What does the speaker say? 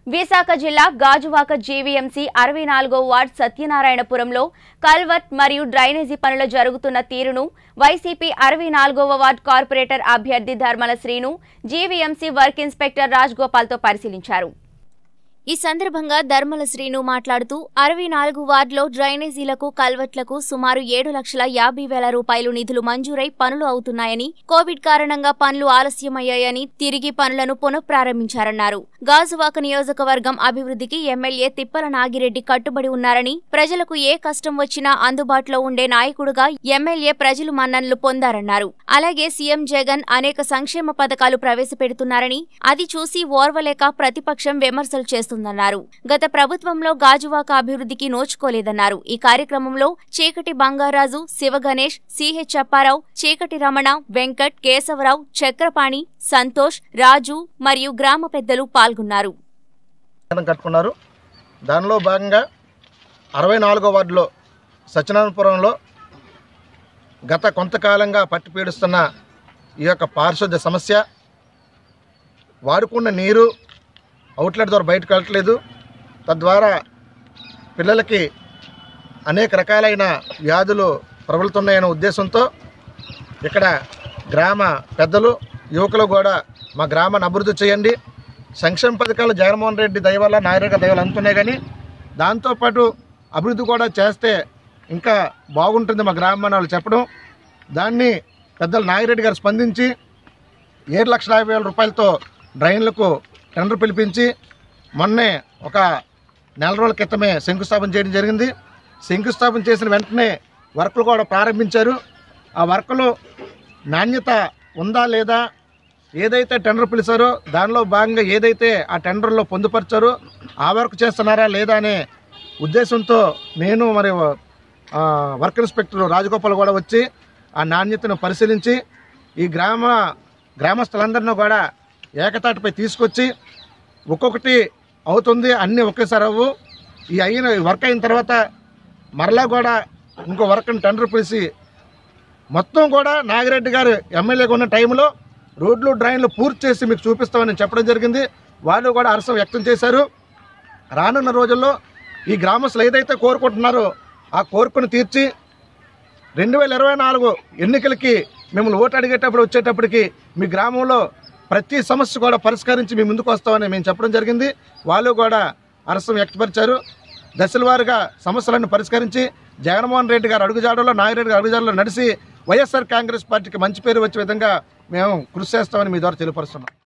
విశాఖ జిల్లా గాజువాక జీవీఎంసీ అరవై నాలుగో వార్డ్ సత్యనారాయణపురంలో కల్వర్ట్ మరియు డ్రైనేజీ పనులు జరుగుతున్న తీరును వైసీపీ అరవై నాలుగవ వార్డ్ కార్పొరేటర్ అభ్యర్థి Dharmala Srinu GVMC work inspector Raj గోపాల్తో పరిశీలించారు ఈ సందర్భంగా ధర్మల శ్రీను మాట్లాడుతూ అరవై నాలుగు వార్డులో డ్రైనేజీలకు కల్వట్లకు సుమారు ఏడు లక్షల యాభై వేల రూపాయలు నిధులు మంజూరై పనులు అవుతున్నాయని కోవిడ్ కారణంగా పనులు ఆలస్యమయ్యాయని తిరిగి పనులను పునఃప్రారంభించారన్నారు గాజువాక నియోజకవర్గం అభివృద్ధికి ఎమ్మెల్యే తిప్పల నాగిరెడ్డి కట్టుబడి ఉన్నారని ప్రజలకు ఏ కష్టం వచ్చినా అందుబాటులో ఉండే నాయకుడుగా ఎమ్మెల్యే ప్రజలు మన్ననలు పొందారన్నారు అలాగే సీఎం జగన్ అనేక సంక్షేమ పథకాలు ప్రవేశపెడుతున్నారని అది చూసి ఓర్వలేక ప్రతిపక్షం విమర్శలు చేస్తుందన్నారు గత ప్రభుత్వంలో గాజువాక అభివృద్ధికి నోచుకోలేదన్నారు ఈ కార్యక్రమంలో చీకటి బంగారాజు శివగణేష్ సిహెచ్ అప్పారావు చీకటి రమణ వెంకట్ కేశవరావు చక్రపాణి సంతోష్ రాజు మరియు గ్రామ పెద్దలు పాల్గొన్నారు దండం కట్టుకున్నారు దానిలో భాగంగా అరవై నాలుగో వార్డులో సత్యనారాయణపురంలో గత కొంతకాలంగా పట్టి పీడిస్తున్న ఈ యొక్క పారిశుద్ధ్య సమస్య వాడుకున్న నీరు అవుట్లెట్ ద్వారా బయటకు వెళ్ళట్లేదు తద్వారా పిల్లలకి అనేక రకాలైన వ్యాధులు ప్రబలుతున్నాయనే ఉద్దేశంతో ఇక్కడ గ్రామ పెద్దలు యువకులు కూడా మా గ్రామాన్ని అభివృద్ధి చేయండి సంక్షేమ పథకాలు జగన్మోహన్ రెడ్డి దయ వల్ల నాగరిక దయ వల్ల అందుతున్నాయి కానీ దాంతోపాటు అభివృద్ధి కూడా చేస్తే ఇంకా బాగుంటుంది మా గ్రామాన్ని వాళ్ళు చెప్పడం దాన్ని పెద్దలు నాగిరెడ్డి గారు స్పందించి ఏడు లక్షల యాభై వేల రూపాయలతో డ్రైన్లకు టెండర్ పిలిపించి మొన్నే ఒక నెల రోజుల క్రితమే శంకుస్థాపన చేయడం జరిగింది శంకుస్థాపన చేసిన వెంటనే వర్కులు కూడా ప్రారంభించారు ఆ వర్కులు నాణ్యత ఉందా లేదా ఏదైతే టెండర్ పిలిచారో దానిలో భాగంగా ఏదైతే ఆ టెండర్లో పొందుపరిచారో ఆ వర్క్ చేస్తున్నారా లేదా అనే ఉద్దేశంతో నేను మరి ఆ, వర్క్ ఇన్స్పెక్టర్ రాజగోపాల్ కూడా వచ్చి ఆ నాణ్యతను పరిశీలించి ఈ గ్రామ గ్రామస్తులందరినీ కూడా ఏకతాటిపై తీసుకొచ్చి ఒక్కొక్కటి అవుతుంది అన్నీ ఒకేసారి అవ్వు ఈ అయిన వర్క్ అయిన తర్వాత మరలా కూడా ఇంకో వర్క్ని టెండర్ పిలిచి మొత్తం కూడా నాగిరెడ్డి గారు ఎమ్మెల్యేగా ఉన్న టైంలో రోడ్లు డ్రైన్లు పూర్తి చేసి మీకు చూపిస్తామని చెప్పడం జరిగింది వాళ్ళు కూడా హర్షం వ్యక్తం చేశారు రానున్న రోజుల్లో ఈ గ్రామస్తులు ఏదైతే కోరుకుంటున్నారో ఆ కోరికను తీర్చి రెండు వేల ఇరవై నాలుగు ఎన్నికలకి మిమ్మల్ని ఓటు అడిగేటప్పుడు వచ్చేటప్పటికి మీ గ్రామంలో ప్రతి సమస్య కూడా పరిష్కరించి మీ ముందుకు వస్తామని మేము చెప్పడం జరిగింది వాళ్ళు కూడా హర్షం వ్యక్తపరిచారు దశల వారీగా సమస్యలను పరిష్కరించి జగన్మోహన్ రెడ్డి గారు అడుగుజాడలో నాగిరెడ్డి గారు అడుగుజాడలో నడిచి వైఎస్ఆర్ కాంగ్రెస్ పార్టీకి మంచి పేరు వచ్చే విధంగా మేము కృషి చేస్తామని మీ ద్వారా తెలియపరుస్తున్నాం